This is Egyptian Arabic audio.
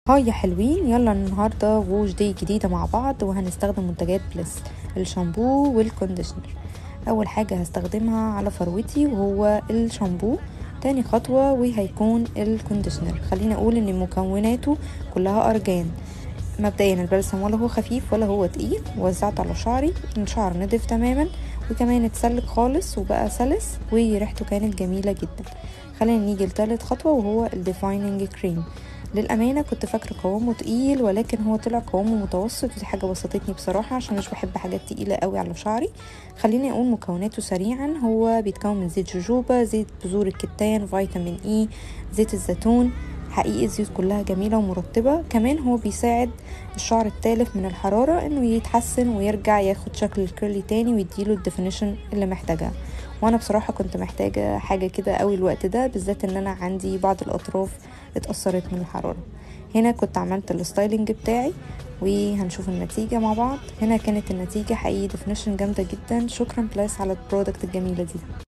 هاي يا حلوين يلا النهاردة ووش دي جديدة مع بعض وهنستخدم منتجات بليس الشامبو والكونديشنر أول حاجة هستخدمها على فروتي وهو الشامبو تاني خطوة وهيكون الكونديشنر خلينا أقول إن مكوناته كلها أرجان مبدئيا البلسم ولا هو خفيف ولا هو تقيل وزعته على شعري الشعر نضف تماما وكمان اتسلك خالص وبقى سلس وريحته كانت جميلة جدا خلينا نيجي لتالت خطوة وهو الديفايننج كريم للأمانة كنت فاكرة قوامه تقيل ولكن هو طلع قوامه متوسط ودي حاجة بسطتني بصراحة عشان مش بحب حاجات تقيلة قوي على شعري خليني أقول مكوناته سريعا هو بيتكون من زيت جوجوبا زيت بذور الكتان فيتامين اي زيت الزيتون حقيقي الزيوت كلها جميلة ومرطبة كمان هو بيساعد الشعر التالف من الحرارة انه يتحسن ويرجع ياخد شكل الكيرلي تاني ويديله الديفينيشن اللي محتاجها وانا بصراحة كنت محتاجة حاجة كده قوي الوقت ده بالذات ان انا عندي بعض الاطراف اتأثرت من الحرارة هنا كنت عملت الستايلنج بتاعي وهنشوف النتيجة مع بعض هنا كانت النتيجة حقيقي ديفينيشن جامدة جدا شكرا بلايس على البرودكت الجميلة دي